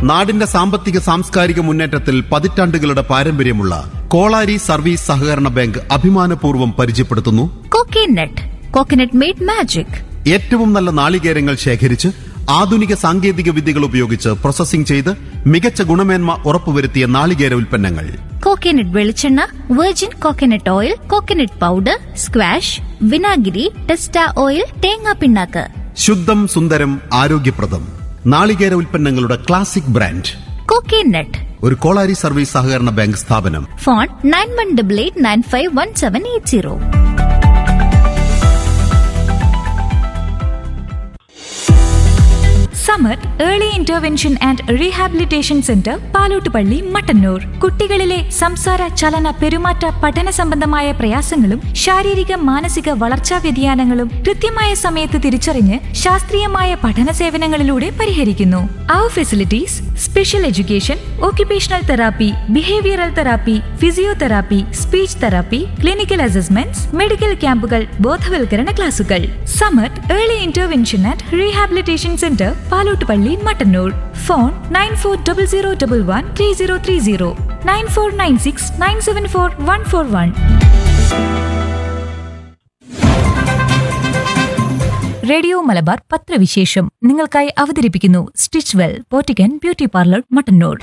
നാടിന്റെ സാമ്പത്തിക സാംസ്കാരിക മുന്നേറ്റത്തിൽ പതിറ്റാണ്ടുകളുടെ പാരമ്പര്യമുള്ള കോളാരി സർവീസ് സഹകരണ ബാങ്ക് അഭിമാനപൂർവ്വം പരിചയപ്പെടുത്തുന്നു കോക്കനട്ട് കോക്കനട്ട് മെയ്ഡ് മാജിക് ഏറ്റവും നല്ല നാളികേരങ്ങൾ ശേഖരിച്ച് ആധുനിക സാങ്കേതിക വിദ്യകൾ ഉപയോഗിച്ച് പ്രോസസ്സിംഗ് ചെയ്ത് മികച്ച ഗുണമേന്മ ഉറപ്പുവരുത്തിയ നാളികേര ഉൽപ്പന്നങ്ങൾ കോക്കനട്ട് വെളിച്ചെണ്ണ virgin coconut oil coconut powder squash വിനാഗിരി ടെസ്റ്റ ഓയിൽ തേങ്ങാ പിണ്ണാക്ക് ശുദ്ധം സുന്ദരം ആരോഗ്യപ്രദം നാളികേര ഉൽപ്പന്നങ്ങളുടെ ക്ലാസിക് ബ്രാൻഡ് കോക്കനട്ട് ഒരു കോളാരി സർവീസ് സഹകരണ ബാങ്ക് സ്ഥാപനം phone nine one double eight nine five one seven eight zero Samath early intervention and rehabilitation centre Palottupalli Mattannur കുട്ടികളിലെ സംസാര ചലന പെരുമാറ്റ പഠന സംബന്ധമായ പ്രയാസങ്ങളും ശാരീരിക മാനസിക വളർച്ചാ വ്യതിയാനങ്ങളും കൃത്യമായ സമയത്ത് തിരിച്ചറിഞ്ഞ് ശാസ്ത്രീയമായ പഠന സേവനങ്ങളിലൂടെ പരിഹരിക്കുന്നു അവർ facilities special education occupational therapy, behavioural therapy physiotherapy speech therapy clinical assessments medical ക്യാമ്പുകൾ ബോധവൽക്കരണ ക്ലാസുകൾ Samath early intervention and rehabilitation centre Palottupalli Mattannur phone nine four double zero double one three zero three zero nine four nine six nine seven four one four one radio Malabar പത്രവിശേഷം നിങ്ങൾക്കായി അവതരിപ്പിക്കുന്നു stitch well പോറ്റിക്കൻ beauty parlour Mattannur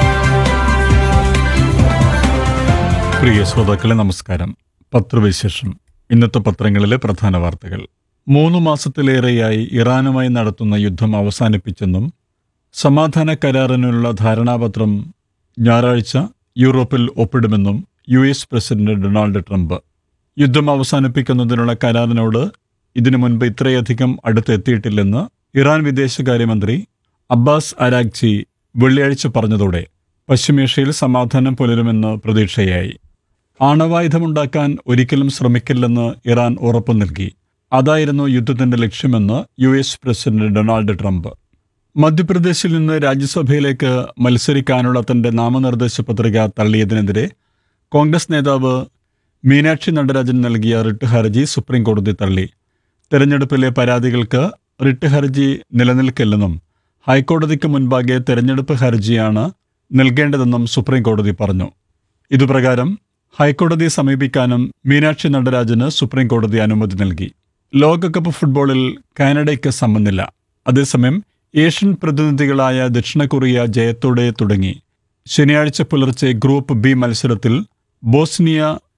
പ്രിയ ശ്രോതാക്കളെ നമസ്കാരം പത്രവിശേഷം ഇന്നത്തെ പത്രങ്ങളിലെ പ്രധാന വാർത്തകൾ മൂന്ന് മാസത്തിലേറെയായി ഇറാനുമായി നടത്തുന്ന യുദ്ധം അവസാനിപ്പിച്ചെന്നും സമാധാന കരാറിനുള്ള ധാരണാപത്രം ഞായറാഴ്ച യൂറോപ്പിൽ ഒപ്പിടുമെന്നും U S president Donald Trump യുദ്ധം അവസാനിപ്പിക്കുന്നതിനുള്ള കരാറിനോട് ഇതിനു മുൻപ് ഇത്രയധികം അടുത്തെത്തിയിട്ടില്ലെന്ന് ഇറാൻ വിദേശകാര്യമന്ത്രി അബ്ബാസ് അരാഗ്ചി വെള്ളിയാഴ്ച പറഞ്ഞതോടെ പശ്ചിമേഷ്യയിൽ സമാധാനം പുലരുമെന്ന് പ്രതീക്ഷയായി ആണവായുധമുണ്ടാക്കാൻ ഒരിക്കലും ശ്രമിക്കില്ലെന്ന് ഇറാൻ ഉറപ്പു നൽകി അതായിരുന്നു യുദ്ധത്തിന്റെ ലക്ഷ്യമെന്ന് U S president Donald Trump മധ്യപ്രദേശിൽ നിന്ന് രാജ്യസഭയിലേക്ക് മത്സരിക്കാനുള്ള തന്റെ നാമനിർദ്ദേശ പത്രിക തള്ളിയതിനെതിരെ കോൺഗ്രസ് നേതാവ് മീനാക്ഷി നടരാജൻ നൽകിയ റിട്ട് ഹർജി സുപ്രീം കോടതി തള്ളി തെരഞ്ഞെടുപ്പിലെ പരാതികൾക്ക് റിട്ട് ഹർജി നിലനിൽക്കില്ലെന്നും ഹൈക്കോടതിക്ക് മുൻപാകെ തെരഞ്ഞെടുപ്പ് ഹർജിയാണ് നൽകേണ്ടതെന്നും സുപ്രീം കോടതി പറഞ്ഞു ഇതുപ്രകാരം ഹൈക്കോടതിയെ സമീപിക്കാനും മീനാക്ഷി നടരാജന് സുപ്രീം കോടതി അനുമതി നൽകി ലോകകപ്പ് ഫുട്ബോളിൽ കാനഡയ്ക്ക് സമനില അതേസമയം ഏഷ്യൻ പ്രതിനിധികളായ ദക്ഷിണ കൊറിയ ജയത്തോടെ തുടങ്ങി ശനിയാഴ്ച പുലർച്ചെ ഗ്രൂപ്പ് ബി മത്സരത്തിൽ ബോസ്നിയ